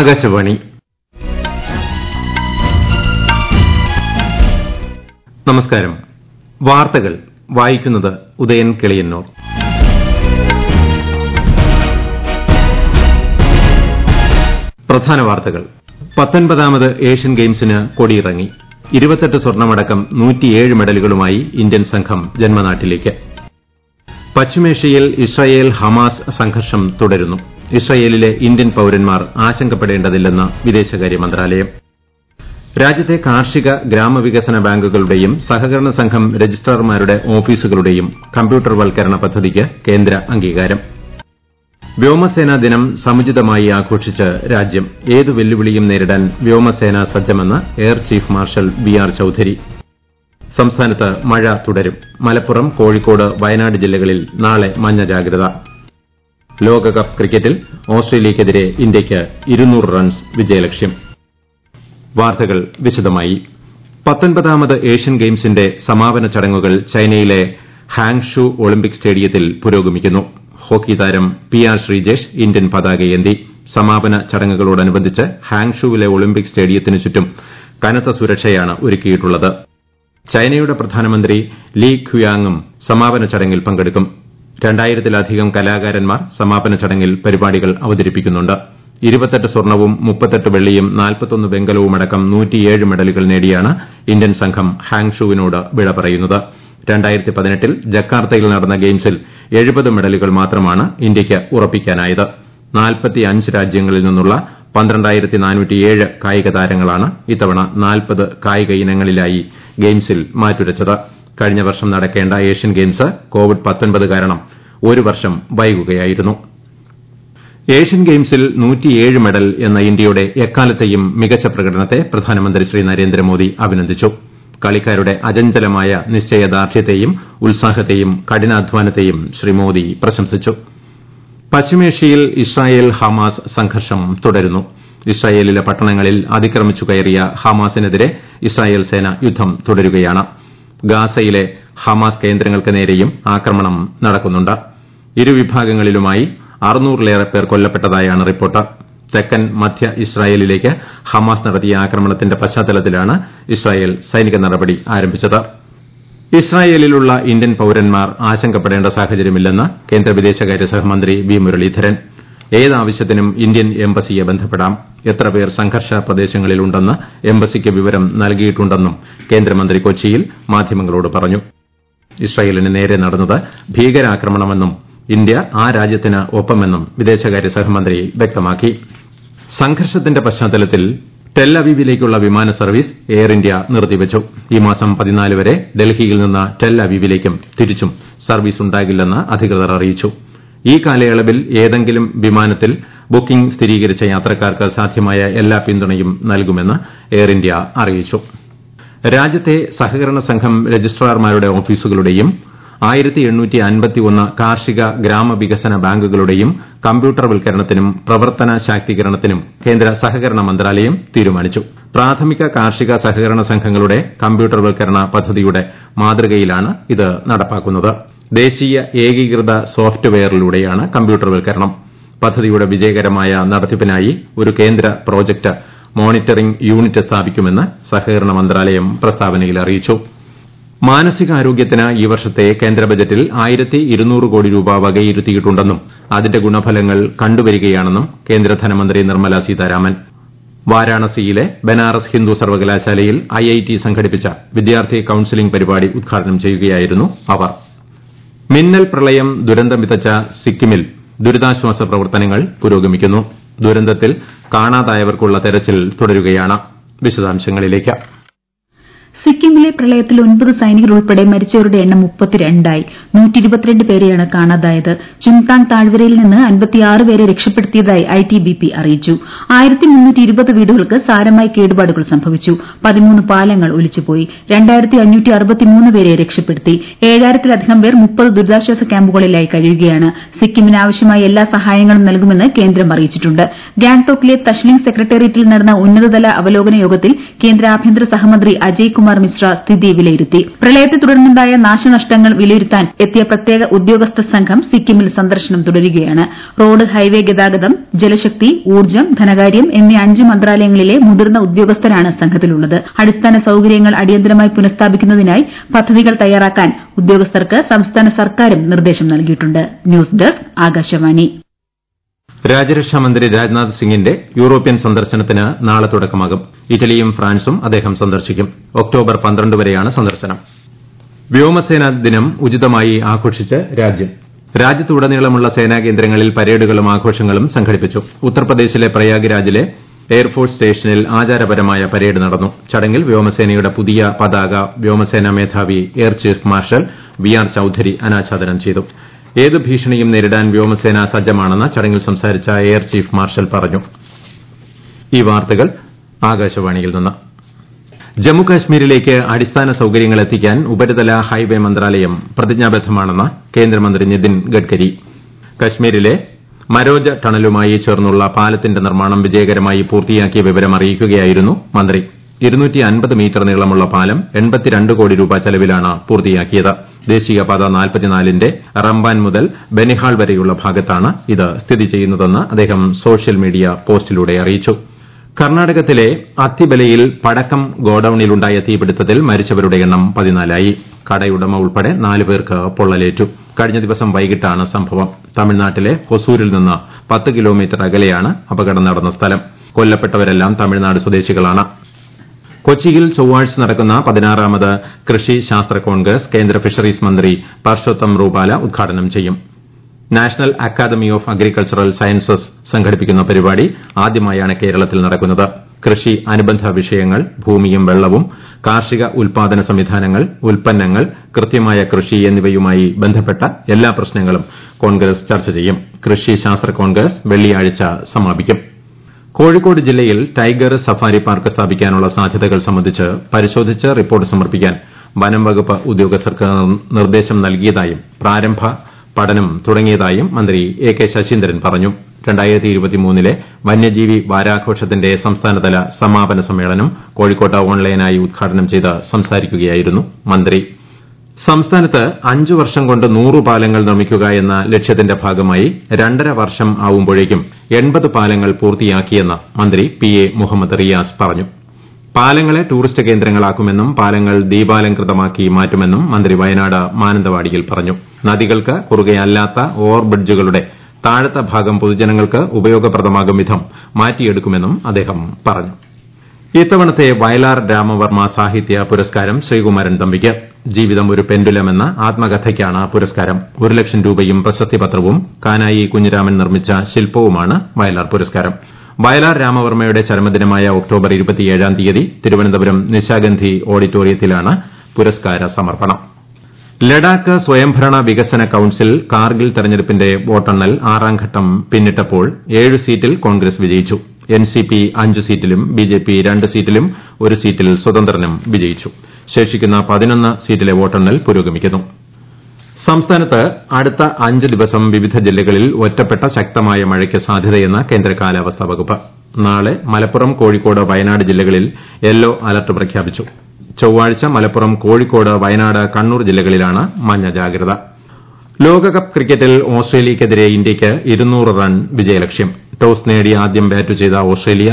ആകാശവാണി നമസ്കാരം വാർത്തകൾ വായിക്കുന്നത് ഉദയൻ കിളിയന്നൂർ പ്രധാന വാർത്തകൾ പത്തൊൻപതാമത് ഏഷ്യൻ ഗെയിംസിന് കൊടിയിറങ്ങി ഇരുപത്തെട്ട് സ്വർണമടക്കം നൂറ്റിയേഴ് മെഡലുകളുമായി ഇന്ത്യൻ സംഘം ജന്മനാട്ടിലേക്ക് പശ്ചിമേഷ്യയിൽ ഇസ്രായേൽ ഹമാസ് സംഘർഷം തുടരുന്നു ഇസ്രായേലിലെ ഇന്ത്യൻ പൌരന്മാർ ആശങ്കപ്പെടേണ്ടതില്ലെന്ന് വിദേശകാര്യ മന്ത്രാലയം രാജ്യത്തെ കാർഷിക ഗ്രാമവികസന ബാങ്കുകളുടെയും സഹകരണ സംഘം രജിസ്ട്രാർമാരുടെ ഓഫീസുകളുടെയും കമ്പ്യൂട്ടർവൽക്കരണ പദ്ധതിക്ക് കേന്ദ്ര അംഗീകാരം വ്യോമസേനാ ദിനം സമുചിതമായി ആഘോഷിച്ച് രാജ്യം ഏതു വെല്ലുവിളിയും നേരിടാൻ വ്യോമസേന സജ്ജമെന്ന് air chief marshal B R Chaudhari സംസ്ഥാനത്ത് മഴ തുടരും മലപ്പുറം കോഴിക്കോട് വയനാട് ജില്ലകളിൽ നാളെ മഞ്ഞ ജാഗ്രത ലോകകപ്പ് ക്രിക്കറ്റിൽ ഓസ്ട്രേലിയയ്ക്കെതിരെ ഇന്ത്യയ്ക്ക് ഇരുന്നൂറ് റൺസ് വിജയലക്ഷ്യം വാർത്തകൾ വിശദമായി പത്തൊൻപതാമത് ഏഷ്യൻ ഗെയിംസിന്റെ സമാപന ചടങ്ങുകൾ ചൈനയിലെ ഹാങ്ഷു ഒളിമ്പിക് സ്റ്റേഡിയത്തിൽ പുരോഗമിക്കുന്നു ഹോക്കി താരം പി ആർ ശ്രീജേഷ് ഇന്ത്യൻ പതാകയേന്തി സമാപന ചടങ്ങുകളോടനുബന്ധിച്ച് ഹാങ്ഷുവിലെ ഒളിമ്പിക് സ്റ്റേഡിയത്തിനു ചുറ്റും കനത്ത സുരക്ഷയാണ് ഒരുക്കിയിട്ടുള്ളത് ചൈനയുടെ പ്രധാനമന്ത്രി ലീ ഖുയാങ്ങും സമാപന ചടങ്ങിൽ പങ്കെടുക്കും രണ്ടായിരത്തിലധികം കലാകാരന്മാർ സമാപന ചടങ്ങിൽ പരിപാടികൾ അവതരിപ്പിക്കുന്നുണ്ട് ഇരുപത്തെട്ട് സ്വർണവും മുപ്പത്തെട്ട് വെള്ളിയും നാൽപ്പത്തൊന്ന് വെങ്കലവുമടക്കം നൂറ്റിയേഴ് മെഡലുകൾ നേടിയാണ് ഇന്ത്യൻ സംഘം ഹാങ്ഷുവിനോട് വിട പറയുന്നത് രണ്ടായിരത്തി പതിനെട്ടിൽ ജക്കാർത്തയിൽ നടന്ന ഗെയിംസിൽ എഴുപത് മെഡലുകൾ മാത്രമാണ് ഇന്ത്യയ്ക്ക് ഉറപ്പിക്കാനായത് നാൽപ്പത്തിയഞ്ച് രാജ്യങ്ങളിൽ നിന്നുള്ള പന്ത്രണ്ടായിരത്തി നാനൂറ്റിയേഴ് കായിക താരങ്ങളാണ് ഇത്തവണ നാൽപ്പത് കായിക ഇനങ്ങളിലായി ഗെയിംസിൽ മാറ്റുരച്ചത് കഴിഞ്ഞ വർഷം നടക്കേണ്ട ഏഷ്യൻ ഗെയിംസ് കോവിഡ് പത്തൊൻപത് കാരണം ഒരു വർഷം വൈകുകയായിരുന്നു ഏഷ്യൻ ഗെയിംസിൽ നൂറ്റിയേഴ് മെഡൽ എന്ന ഇന്ത്യയുടെ എക്കാലത്തെയും മികച്ച പ്രകടനത്തെ പ്രധാനമന്ത്രി ശ്രീ നരേന്ദ്രമോദി അഭിനന്ദിച്ചു കളിക്കാരുടെ അചഞ്ചലമായ നിശ്ചയദാർഢ്യത്തെയും ഉത്സാഹത്തെയും കഠിനാധ്വാനത്തെയും ശ്രീ മോദി പ്രശംസിച്ചു പശ്ചിമേഷ്യയിൽ ഇസ്രായേൽ ഹമാസ് സംഘർഷം തുടരുന്നു ഇസ്രായേലിലെ പട്ടണങ്ങളിൽ അതിക്രമിച്ചു കയറിയ ഹമാസിനെതിരെ ഇസ്രായേൽ സേന യുദ്ധം തുടരുകയാണ് ഗാസയിലെ ഹമാസ് കേന്ദ്രങ്ങൾക്ക് നേരെയും ആക്രമണം നടക്കുന്നുണ്ട് ഇരുവിഭാഗങ്ങളിലുമായി അറുന്നൂറിലേറെ പേർ കൊല്ലപ്പെട്ടതായാണ് റിപ്പോർട്ട് തെക്കൻ മധ്യ ഇസ്രായേലിലേക്ക് ഹമാസ് നടത്തിയ ആക്രമണത്തിന്റെ പശ്ചാത്തലത്തിലാണ് ഇസ്രായേൽ സൈനിക നടപടി ആരംഭിച്ചത് ഇസ്രായേലിലുള്ള ഇന്ത്യൻ പൌരന്മാർ ആശങ്കപ്പെടേണ്ട സാഹചര്യമില്ലെന്ന് കേന്ദ്ര വിദേശകാര്യ സഹമന്ത്രി വി മുരളീധരൻ ഏതാവശ്യത്തിനും ഇന്ത്യൻ എംബസിയെ ബന്ധപ്പെടാം എത്ര പേർ സംഘർഷ പ്രദേശങ്ങളിലുണ്ടെന്ന് എംബസിക്ക് വിവരം നൽകിയിട്ടുണ്ടെന്നും കേന്ദ്രമന്ത്രി കൊച്ചിയിൽ മാധ്യമങ്ങളോട് പറഞ്ഞു ഇസ്രായേലിന് നേരെ നടന്നത് ഭീകരാക്രമണമെന്നും ഇന്ത്യ ആ രാജ്യത്തിന് ഒപ്പമെന്നും വിദേശകാര്യ സഹമന്ത്രി വ്യക്തമാക്കി സംഘർഷത്തിന്റെ പശ്ചാത്തലത്തിൽ ടെൽ അവീവിലേക്കുള്ള വിമാന സർവീസ് എയർ ഇന്ത്യ നിർത്തിവച്ചു ഈ മാസം പതിനാല് വരെ ഡൽഹിയിൽ നിന്ന് ടെൽ അവീവിലേക്കും തിരിച്ചും സർവീസ് ഉണ്ടാകില്ലെന്ന് അധികൃതർ അറിയിച്ചു ഈ കാലയളവിൽ ഏതെങ്കിലും വിമാനത്തിൽ ബുക്കിംഗ് സ്ഥിരീകരിച്ച യാത്രക്കാർക്ക് സാധ്യമായ എല്ലാ പിന്തുണയും നൽകുമെന്ന് എയർ ഇന്ത്യ അറിയിച്ചു രാജ്യത്തെ സഹകരണ സംഘം രജിസ്ട്രാർമാരുടെ ഓഫീസുകളുടെയും ആയിരത്തി എണ്ണൂറ്റി അൻപത്തിയൊന്ന് കാർഷിക ഗ്രാമവികസന ബാങ്കുകളുടെയും കമ്പ്യൂട്ടർവൽക്കരണത്തിനും പ്രവർത്തന ശാക്തീകരണത്തിനും കേന്ദ്ര സഹകരണ മന്ത്രാലയം തീരുമാനിച്ചു പ്രാഥമിക കാർഷിക സഹകരണ സംഘങ്ങളുടെ കമ്പ്യൂട്ടർവൽക്കരണ പദ്ധതിയുടെ മാതൃകയിലാണ് ഇത് നടപ്പാക്കുന്നത് ദേശീയ ഏകീകൃത സോഫ്റ്റ്വെയറിലൂടെയാണ് കമ്പ്യൂട്ടർവൽക്കരണം പദ്ധതിയുടെ വിജയകരമായ നടത്തിപ്പിനായി ഒരു കേന്ദ്ര പ്രോജക്ട് മോണിറ്ററിംഗ് യൂണിറ്റ് സ്ഥാപിക്കുമെന്ന് സഹകരണ മന്ത്രാലയം പ്രസ്താവനയിൽ അറിയിച്ചു മാനസികാരോഗ്യത്തിന് ഈ വർഷത്തെ കേന്ദ്ര ബജറ്റിൽ ആയിരത്തി ഇരുന്നൂറ് കോടി രൂപ വകയിരുത്തിയിട്ടുണ്ടെന്നും അതിന്റെ ഗുണഫലങ്ങൾ കണ്ടുവരികയാണെന്നും കേന്ദ്ര ധനമന്ത്രി നിർമ്മല സീതാരാമൻ വാരാണസിയിലെ ബനാറസ് ഹിന്ദു സർവകലാശാലയിൽ ഐഐടി സംഘടിപ്പിച്ച വിദ്യാർത്ഥി കൌൺസിലിംഗ് പരിപാടി ഉദ്ഘാടനം ചെയ്യുകയായിരുന്നു അവർ മിന്നൽ പ്രളയം ദുരന്തം വിതച്ച സിക്കിമിൽ ദുരിതാശ്വാസ പ്രവർത്തനങ്ങൾ പുരോഗമിക്കുന്നു ദുരന്തത്തിൽ കാണാതായവർക്കുള്ള തെരച്ചിൽ തുടരുകയാണ് വിശദാംശങ്ങളിലേക്ക് സിക്കിമിലെ പ്രളയത്തിൽ ഒൻപത് സൈനികർ ഉൾപ്പെടെ മരിച്ചവരുടെ എണ്ണം മുപ്പത്തിരണ്ടായി നൂറ്റിയിരുപത്തിരണ്ട് പേരെയാണ് കാണാതായത് ചുങ്താങ് താഴ്വരയിൽ നിന്ന് അൻപത്തിയാറ് പേരെ രക്ഷപ്പെടുത്തിയതായി ഐടിബിപി അറിയിച്ചു ആയിരത്തി മുന്നൂറ്റി ഇരുപത് വീടുകൾക്ക് സാരമായി കേടുപാടുകൾ സംഭവിച്ചു പതിമൂന്ന് പാലങ്ങൾ ഒലിച്ചുപോയി രണ്ടായിരത്തി അഞ്ഞൂറ്റി അറുപത്തിമൂന്ന് പേരെ രക്ഷപ്പെടുത്തി ഏഴായിരത്തിലധികം പേർ മുപ്പത് ദുരിതാശ്വാസ ക്യാമ്പുകളിലായി കഴിയുകയാണ് സിക്കിമിന് ആവശ്യമായ എല്ലാ സഹായങ്ങളും നൽകുമെന്ന് കേന്ദ്രം അറിയിച്ചിട്ടുണ്ട് ഗാംഗ്ടോക്കിലെ തഷ്ലിംഗ് സെക്രട്ടേറിയറ്റിൽ നടന്ന ഉന്നതതല അവലോകന യോഗത്തിൽ കേന്ദ്ര ആഭ്യന്തര സഹമന്ത്രി അജയ് കുമാർ കുമാർ മിശ്ര സ്ഥിതി വിലയിരുത്തി പ്രളയത്തെ തുടർന്നുണ്ടായ നാശനഷ്ടങ്ങൾ വിലയിരുത്താൻ എത്തിയ പ്രത്യേക ഉദ്യോഗസ്ഥ സംഘം സിക്കിമിൽ സന്ദർശനം തുടരുകയാണ് റോഡ് ഹൈവേ ഗതാഗതം ജലശക്തി ഊർജ്ജം ധനകാര്യം എന്നീ അഞ്ച് മന്ത്രാലയങ്ങളിലെ മുതിർന്ന ഉദ്യോഗസ്ഥരാണ് സംഘത്തിലുള്ളത് അടിസ്ഥാന സൌകര്യങ്ങൾ അടിയന്തരമായി പുനഃസ്ഥാപിക്കുന്നതിനായി പദ്ധതികൾ തയ്യാറാക്കാൻ ഉദ്യോഗസ്ഥർക്ക് സംസ്ഥാന സർക്കാരും നിർദ്ദേശം നൽകിയിട്ടുണ്ട് ന്യൂസ് ഡെസ്ക് ആകാശവാണി രാജ്യരക്ഷാമന്ത്രി രാജ്നാഥ് സിംഗിന്റെ യൂറോപ്യൻ സന്ദർശനത്തിന് നാളെ തുടക്കമാകും ഇറ്റലിയും ഫ്രാൻസും അദ്ദേഹം സന്ദർശിക്കും ഒക്ടോബർ പന്ത്രണ്ട് വരെയാണ് സന്ദർശനം വ്യോമസേനാ ദിനം ഉചിതമായി ആഘോഷിച്ച് രാജ്യം രാജ്യത്തുടനീളമുള്ള സേനാ കേന്ദ്രങ്ങളിൽ പരേഡുകളും ആഘോഷങ്ങളും സംഘടിപ്പിച്ചു ഉത്തർപ്രദേശിലെ പ്രയാഗ്രാജിലെ എയർഫോഴ്സ് സ്റ്റേഷനിൽ ആചാരപരമായ പരേഡ് നടന്നു ചടങ്ങിൽ വ്യോമസേനയുടെ പുതിയ പതാക വ്യോമസേനാ മേധാവി air chief marshal V R Chaudhari അനാച്ഛാദനം ചെയ്തു ഏത് ഭീഷണിയും നേരിടാൻ വ്യോമസേന സജ്ജമാണെന്ന് ചടങ്ങിൽ സംസാരിച്ച എയർ ചീഫ് മാർഷൽ പറഞ്ഞു ഈ വാർത്തകൾ ആകാശവാണിയിൽ നിന്ന് ജമ്മുകാശ്മീരിലേക്ക് അടിസ്ഥാന സൌകര്യങ്ങൾ എത്തിക്കാൻ ഉപരിതല ഹൈവേ മന്ത്രാലയം പ്രതിജ്ഞാബദ്ധമാണെന്ന് കേന്ദ്രമന്ത്രി നിതിൻ ഗഡ്കരി കശ്മീരിലെ മരോജ ടണലുമായി ചേർന്നുള്ള പാലത്തിന്റെ നിർമ്മാണം വിജയകരമായി പൂർത്തിയാക്കിയ വിവരം അറിയിക്കുകയായിരുന്നു മന്ത്രി മീറ്റർ നീളമുള്ള പാലം കോടി രൂപ ചെലവിലാണ് പൂർത്തിയാക്കിയത് ദേശീയപാത ന്റെ റംബാൻ മുതൽ ബനിഹാൾ വരെയുള്ള ഭാഗത്താണ് ഇത് സ്ഥിതി ചെയ്യുന്നതെന്ന് അദ്ദേഹം സോഷ്യൽ മീഡിയ പോസ്റ്റിലൂടെ അറിയിച്ചു കർണാടകത്തിലെ അത്തിബലയിൽ പടക്കം ഗോഡൌണിലുണ്ടായ തീപിടുത്തത്തിൽ മരിച്ചവരുടെ എണ്ണം പതിനാലായി കടയുടമ ഉൾപ്പെടെ നാല് പേർക്ക് പൊള്ളലേറ്റു കഴിഞ്ഞ ദിവസം വൈകിട്ടാണ് സംഭവം തമിഴ്നാട്ടിലെ ഹൊസൂരിൽ നിന്ന് പത്ത് കിലോമീറ്റർ അകലെയാണ് അപകടം നടന്ന സ്ഥലം കൊല്ലപ്പെട്ടവരെല്ലാം തമിഴ്നാട് സ്വദേശികളാണ് കൊച്ചിയിൽ ചൊവ്വാഴ്ച നടക്കുന്ന പതിനാറാമത് കൃഷി ശാസ്ത്ര കോൺഗ്രസ് കേന്ദ്ര ഫിഷറീസ് മന്ത്രി പർഷോത്തം റൂപാല ഉദ്ഘാടനം ചെയ്യും national academy of agricultural sciences സംഘടിപ്പിക്കുന്ന പരിപാടി ആദ്യമായാണ് കേരളത്തിൽ നടക്കുന്നത് കൃഷി അനുബന്ധ വിഷയങ്ങൾ ഭൂമിയും വെള്ളവും കാർഷിക ഉൽപാദന സംവിധാനങ്ങൾ ഉൽപ്പന്നങ്ങൾ കൃത്യമായ കൃഷി എന്നിവയുമായി ബന്ധപ്പെട്ട എല്ലാ പ്രശ്നങ്ങളും കോൺഗ്രസ് ചർച്ച ചെയ്യും കൃഷി ശാസ്ത്ര കോൺഗ്രസ് വെള്ളിയാഴ്ച സമാപിക്കും കോഴിക്കോട് ജില്ലയിൽ ടൈഗർ സഫാരി പാർക്ക് സ്ഥാപിക്കാനുള്ള സാധ്യതകൾ സംബന്ധിച്ച് പരിശോധിച്ച് റിപ്പോർട്ട് സമർപ്പിക്കാൻ വനം വകുപ്പ് ഉദ്യോഗസ്ഥർക്ക് നിർദ്ദേശം നൽകിയതായും പ്രാരംഭ പഠനം തുടങ്ങിയതായും മന്ത്രി എ കെ ശശീന്ദ്രൻ പറഞ്ഞു ലെ വന്യജീവി വാരാഘോഷത്തിന്റെ സംസ്ഥാനതല സമാപന സമ്മേളനം കോഴിക്കോട്ട് ഓൺലൈനായി ഉദ്ഘാടനം ചെയ്ത് സംസാരിക്കുകയായിരുന്നു മന്ത്രി സംസ്ഥാനത്ത് അഞ്ചു വർഷം കൊണ്ട് നൂറ് പാലങ്ങൾ നിർമ്മിക്കുക എന്ന ലക്ഷ്യത്തിന്റെ ഭാഗമായി രണ്ടര വർഷം ആവുമ്പോഴേക്കും എൺപത് പാലങ്ങൾ പൂർത്തിയാക്കിയെന്ന് മന്ത്രി പി എ മുഹമ്മദ് റിയാസ് പറഞ്ഞു പാലങ്ങളെ ടൂറിസ്റ്റ് കേന്ദ്രങ്ങളാക്കുമെന്നും പാലങ്ങൾ ദീപാലംകൃതമാക്കി മാറ്റുമെന്നും മന്ത്രി വയനാട് മാനന്തവാടിയിൽ പറഞ്ഞു നദികൾക്ക് കുറുകെയല്ലാത്ത ഓവർ ബ്രിഡ്ജുകളുടെ താഴത്തെ ഭാഗം പൊതുജനങ്ങൾക്ക് ഉപയോഗപ്രദമാകും വിധം മാറ്റിയെടുക്കുമെന്നും അദ്ദേഹം പറഞ്ഞു ഇത്തവണത്തെ വയലാർ രാമവർമ്മ സാഹിത്യ പുരസ്കാരം ശ്രീകുമാരൻ തമ്പിക്ക് ജീവിതം ഒരു പെൻഡുലം എന്ന ആത്മകഥയ്ക്കാണ് പുരസ്കാരം ഒരു ലക്ഷം രൂപയും പ്രശസ്തിപത്രവും കാനായി കുഞ്ഞിരാമൻ നിർമ്മിച്ച ശില്പവുമാണ് വയലാർ പുരസ്കാരം വയലാർ രാമവർമ്മയുടെ ചരമദിനമായ ഒക്ടോബർ ഇരുപത്തിയേഴാം തീയതി തിരുവനന്തപുരം നിശാഗന്ധി ഓഡിറ്റോറിയത്തിലാണ് പുരസ്കാര സമർപ്പണം ലഡാക്ക് സ്വയംഭരണ വികസന കൌൺസിൽ കാർഗിൽ തെരഞ്ഞെടുപ്പിന്റെ വോട്ടെണ്ണൽ ആറാം ഘട്ടം പിന്നിട്ടപ്പോൾ ഏഴ് സീറ്റിൽ കോൺഗ്രസ് വിജയിച്ചു എൻസിപി അഞ്ച് സീറ്റിലും ബിജെപി രണ്ട് സീറ്റിലും ഒരു സീറ്റിൽ സ്വതന്ത്രനും വിജയിച്ചു ശേഷിക്കുന്ന പതിനൊന്ന് സീറ്റിലെ വോട്ടെണ്ണൽ പുരോഗമിക്കുന്നു സംസ്ഥാനത്ത് അടുത്ത അഞ്ച് ദിവസം വിവിധ ജില്ലകളിൽ ഒറ്റപ്പെട്ട ശക്തമായ മഴയ്ക്ക് സാധ്യതയെന്ന് കേന്ദ്ര കാലാവസ്ഥാ വകുപ്പ് നാളെ മലപ്പുറം കോഴിക്കോട് വയനാട് ജില്ലകളിൽ യെല്ലോ അലർട്ട് പ്രഖ്യാപിച്ചു ചൊവ്വാഴ്ച മലപ്പുറം കോഴിക്കോട് വയനാട് കണ്ണൂർ ജില്ലകളിലാണ് മഞ്ഞ ജാഗ്രത ലോകകപ്പ് ക്രിക്കറ്റിൽ ഓസ്ട്രേലിയയ്ക്കെതിരെ ഇന്ത്യയ്ക്ക് ഇരുന്നൂറ് റൺ വിജയലക്ഷ്യം ടോസ് നേടി ആദ്യം ബാറ്റ് ചെയ്ത ഓസ്ട്രേലിയ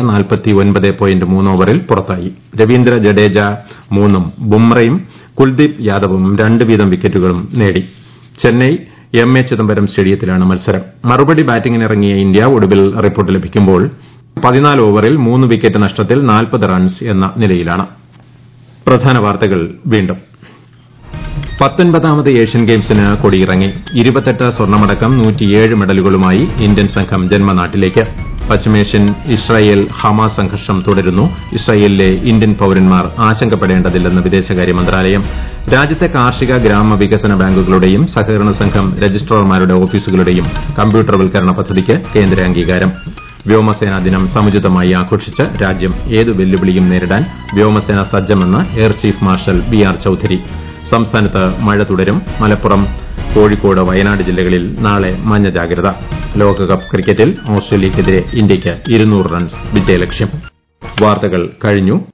ഓവറിൽ പുറത്തായി രവീന്ദ്ര ജഡേജ മൂന്നും ബുംറയും കുൽദീപ് യാദവും രണ്ട് വീതം വിക്കറ്റുകളും നേടി ചെന്നൈ എം എ ചിദംബരം സ്റ്റേഡിയത്തിലാണ് മത്സരം മറുപടി ബാറ്റിംഗിനിറങ്ങിയ ഇന്ത്യ ഒടുവിൽ റിപ്പോർട്ട് ലഭിക്കുമ്പോൾ പതിനാല് ഓവറിൽ മൂന്ന് വിക്കറ്റ് നഷ്ടത്തിൽ നാൽപ്പത് റൺസ് എന്ന നിലയിലാണ് പ്രധാന വാർത്തകൾ വീണ്ടും പത്തൊൻപതാമത് ഏഷ്യൻ ഗെയിംസിന് കൊടിയിറങ്ങി ഇരുപത്തെട്ട് സ്വർണ്ണമടക്കം നൂറ്റിയേഴ് മെഡലുകളുമായി ഇന്ത്യൻ സംഘം ജന്മനാട്ടിലേക്ക് പശ്ചിമേഷ്യൻ ഇസ്രായേൽ ഹമാസ് സംഘർഷം തുടരുന്നു ഇസ്രായേലിലെ ഇന്ത്യൻ പൌരന്മാർ ആശങ്കപ്പെടേണ്ടതില്ലെന്ന് വിദേശകാര്യ മന്ത്രാലയം രാജ്യത്തെ കാർഷിക ഗ്രാമവികസന ബാങ്കുകളുടെയും സഹകരണ സംഘം രജിസ്ട്രാർമാരുടെ ഓഫീസുകളുടെയും കമ്പ്യൂട്ടർവൽക്കരണ പദ്ധതിക്ക് കേന്ദ്ര അംഗീകാരം വ്യോമസേനാ ദിനം സമുചിതമായി ആഘോഷിച്ച് രാജ്യം ഏതു വെല്ലുവിളിയും നേരിടാൻ വ്യോമസേന സജ്ജമെന്ന് air chief marshal B R Chaudhari സംസ്ഥാനത്ത് മഴ തുടരും മലപ്പുറം കോഴിക്കോട് വയനാട് ജില്ലകളിൽ നാളെ മഞ്ഞ ജാഗ്രത ലോകകപ്പ് ക്രിക്കറ്റിൽ ഓസ്ട്രേലിയയ്ക്കെതിരെ ഇന്ത്യയ്ക്ക് ഇരുന്നൂറ് റൺസ് വിജയലക്ഷ്യം വാർത്തകൾ കഴിഞ്ഞു